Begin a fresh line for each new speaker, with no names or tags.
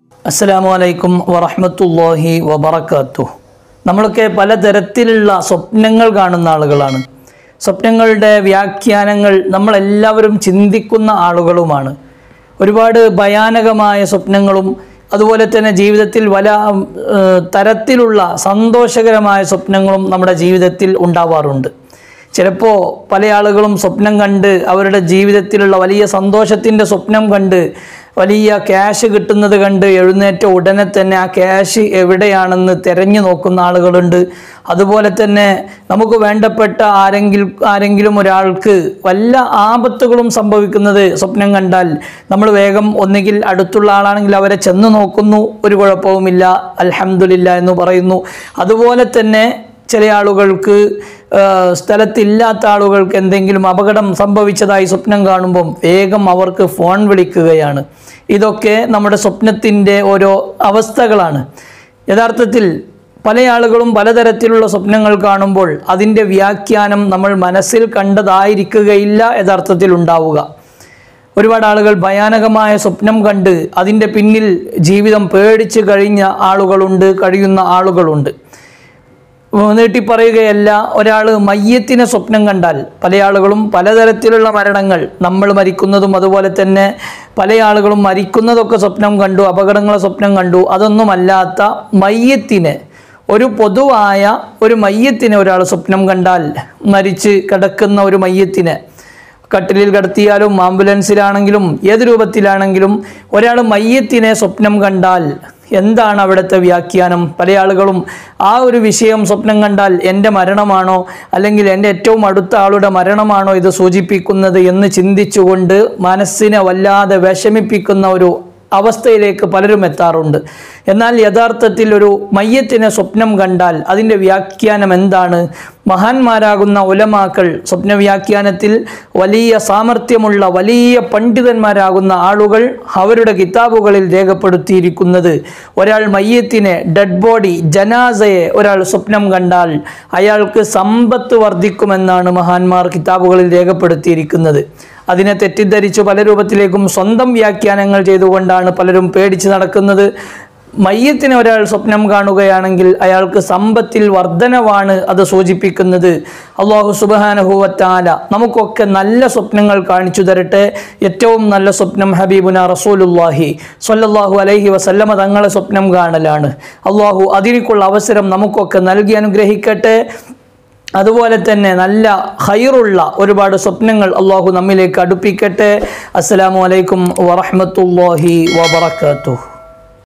അസ്സലാമു അലൈക്കും വറഹ്മത്തുള്ളാഹി വബറകാത്തു നമ്മളൊക്കെ പലതരത്തിലുള്ള സ്വപ്നങ്ങൾ കാണുന്ന ആളുകളാണ് സ്വപ്നങ്ങളുടെ വ്യാഖ്യാനങ്ങൾ നമ്മളെല്ലാവരും ചിന്തിക്കുന്ന ആളുകളുമാണ് ഒരുപാട് ഭയാനകമായ സ്വപ്നങ്ങളും അതുപോലെ തന്നെ ജീവിതത്തിൽ പല ഏഹ്, തരത്തിലുള്ള സന്തോഷകരമായ സ്വപ്നങ്ങളും നമ്മുടെ ജീവിതത്തിൽ ഉണ്ടാവാറുണ്ട് ചിലപ്പോൾ പല ആളുകളും സ്വപ്നം കണ്ട് അവരുടെ ജീവിതത്തിലുള്ള വലിയ സന്തോഷത്തിൻ്റെ സ്വപ്നം കണ്ട് വലിയ ക്യാഷ് കിട്ടുന്നത് കണ്ട് എഴുന്നേറ്റ ഉടനെ തന്നെ ആ ക്യാഷ് എവിടെയാണെന്ന് തിരഞ്ഞു നോക്കുന്ന ആളുകളുണ്ട് അതുപോലെ തന്നെ നമുക്ക് വേണ്ടപ്പെട്ട ആരെങ്കിലും ആരെങ്കിലും ഒരാൾക്ക് വല്ല ആപത്തുകളും സംഭവിക്കുന്നത് സ്വപ്നം കണ്ടാൽ നമ്മൾ വേഗം ഒന്നുകിൽ അടുത്തുള്ള ആളാണെങ്കിൽ അവരെ ചെന്ന് നോക്കുന്നു ഒരു കുഴപ്പവുമില്ല അൽഹംദുലില്ല എന്ന് പറയുന്നു അതുപോലെ തന്നെ ചില ആളുകൾക്ക് ആ, സ്ഥലത്തില്ലാത്ത ആളുകൾക്ക് എന്തെങ്കിലും അപകടം സംഭവിച്ചതായി സ്വപ്നം കാണുമ്പം വേഗം അവർക്ക് ഫോൺ വിളിക്കുകയാണ് ഇതൊക്കെ നമ്മുടെ സ്വപ്നത്തിൻ്റെ ഓരോ അവസ്ഥകളാണ് യഥാർത്ഥത്തിൽ പല ആളുകളും പലതരത്തിലുള്ള സ്വപ്നങ്ങൾ കാണുമ്പോൾ അതിൻ്റെ വ്യാഖ്യാനം നമ്മൾ മനസ്സിൽ കണ്ടതായിരിക്കുകയില്ല യഥാർത്ഥത്തിൽ ഉണ്ടാവുക ഒരുപാട് ആളുകൾ ഭയാനകമായ സ്വപ്നം കണ്ട് അതിൻ്റെ പിന്നിൽ ജീവിതം പേടിച്ച് കഴിഞ്ഞ ആളുകളുണ്ട് കഴിയുന്ന ആളുകളുണ്ട് നീട്ടി പറയുകയല്ല ഒരാൾ മയ്യത്തിനെ സ്വപ്നം കണ്ടാൽ പല ആളുകളും പലതരത്തിലുള്ള മരണങ്ങൾ നമ്മൾ മരിക്കുന്നതും അതുപോലെ തന്നെ പല ആളുകളും മരിക്കുന്നതൊക്കെ സ്വപ്നം കണ്ടു അപകടങ്ങളെ സ്വപ്നം കണ്ടു അതൊന്നുമല്ലാത്ത മയ്യത്തിനെ ഒരു പൊതുവായ ഒരു മയ്യത്തിനെ ഒരാൾ സ്വപ്നം കണ്ടാൽ മരിച്ച് കിടക്കുന്ന ഒരു മയ്യത്തിനെ കട്ടിലിൽ കിടത്തിയാലും ആംബുലൻസിലാണെങ്കിലും ഏത് രൂപത്തിലാണെങ്കിലും ഒരാൾ മയ്യത്തിനെ സ്വപ്നം കണ്ടാൽ എന്താണ് അവിടുത്തെ വ്യാഖ്യാനം പല ആളുകളും ആ ഒരു വിഷയം സ്വപ്നം കണ്ടാൽ എൻ്റെ മരണമാണോ അല്ലെങ്കിൽ എൻ്റെ ഏറ്റവും അടുത്ത ആളുടെ മരണമാണോ ഇത് സൂചിപ്പിക്കുന്നത് എന്ന് ചിന്തിച്ചുകൊണ്ട് മനസ്സിനെ വല്ലാതെ വിഷമിപ്പിക്കുന്ന ഒരു അവസ്ഥയിലേക്ക് പലരും എത്താറുണ്ട് എന്നാൽ യഥാർത്ഥത്തിൽ ഒരു മയ്യത്തിനെ സ്വപ്നം കണ്ടാൽ അതിൻ്റെ വ്യാഖ്യാനം എന്താണ് മഹാന്മാരാകുന്ന ഉലമാക്കൾ സ്വപ്ന വ്യാഖ്യാനത്തിൽ വലിയ സാമർഥ്യമുള്ള വലിയ പണ്ഡിതന്മാരാകുന്ന ആളുകൾ അവരുടെ കിതാബുകളിൽ രേഖപ്പെടുത്തിയിരിക്കുന്നത് ഒരാൾ മയ്യത്തിനെ ഡെഡ് ബോഡി ജനാസയെ ഒരാൾ സ്വപ്നം കണ്ടാൽ അയാൾക്ക് സമ്പത്ത് വർദ്ധിക്കുമെന്നാണ് മഹാന്മാർ കിതാബുകളിൽ രേഖപ്പെടുത്തിയിരിക്കുന്നത് അതിനെ തെറ്റിദ്ധരിച്ചു പല രൂപത്തിലേക്കും സ്വന്തം വ്യാഖ്യാനങ്ങൾ ചെയ്തുകൊണ്ടാണ് പലരും പേടിച്ച് നടക്കുന്നത് മയ്യത്തിനെ ഒരാൾ സ്വപ്നം കാണുകയാണെങ്കിൽ അയാൾക്ക് സമ്പത്തിൽ വർധനവാണ് അത് സൂചിപ്പിക്കുന്നത് അള്ളാഹു സുബാനഹുവത്താല നമുക്കൊക്കെ നല്ല സ്വപ്നങ്ങൾ കാണിച്ചു തരട്ടെ ഏറ്റവും നല്ല സ്വപ്നം ഹബീബുന റസൂലുല്ലാഹി സ്വല്ലല്ലാഹു അലൈഹി വസല്ലമ തങ്ങളെ സ്വപ്നം കാണലാണ് അള്ളാഹു അതിനേക്കുള്ള അവസരം നമുക്കൊക്കെ നൽകി അനുഗ്രഹിക്കട്ടെ അതുപോലെ തന്നെ നല്ല ഹൈറുള്ള ഒരുപാട് സ്വപ്നങ്ങൾ അള്ളാഹു നമ്മിലേക്ക് അടുപ്പിക്കട്ടെ അസ്സലാമു അലൈക്കും വറഹ്മത്തുള്ളാഹി വബറകാതുഹു